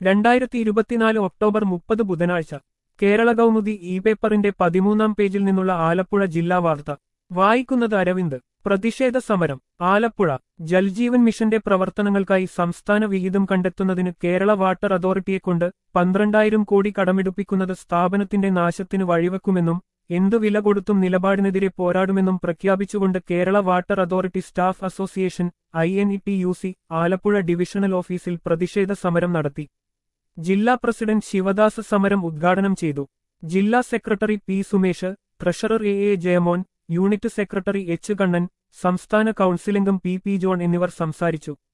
രണ്ടായിരത്തി ഇരുപത്തിനാല് ഒക്ടോബർ മുപ്പത് ബുധനാഴ്ച കേരള കൗമുദി ഇ പേപ്പറിന്റെ പതിമൂന്നാം പേജിൽ നിന്നുള്ള ആലപ്പുഴ ജില്ലാ വാർത്ത വായിക്കുന്നത് അരവിന്ദ് പ്രതിഷേധ സമരം ആലപ്പുഴ ജൽജീവൻ മിഷന്റെ പ്രവർത്തനങ്ങൾക്കായി സംസ്ഥാന വിഹിതം കണ്ടെത്തുന്നതിന് കേരള വാട്ടർ അതോറിറ്റിയെക്കൊണ്ട് പന്ത്രണ്ടായിരം കോടി കടമെടുപ്പിക്കുന്നത് സ്ഥാപനത്തിന്റെ നാശത്തിന് വഴിവെക്കുമെന്നും എന്തു വില കൊടുത്തും നിലപാടിനെതിരെ പോരാടുമെന്നും പ്രഖ്യാപിച്ചുകൊണ്ട് Kerala water authority staff association I N E T U C Alappuzha divisional ഓഫീസിൽ പ്രതിഷേധ സമരം നടത്തി ജില്ലാ പ്രസിഡന്റ് ശിവദാസ് സമരം ഉദ്ഘാടനം ചെയ്തു ജില്ലാ secretary P Sumesh treasurer A A Jayamon unit secretary H Kannan സംസ്ഥാന കൗൺസിലംഗം പി പി ജോൺ എന്നിവർ സംസാരിച്ചു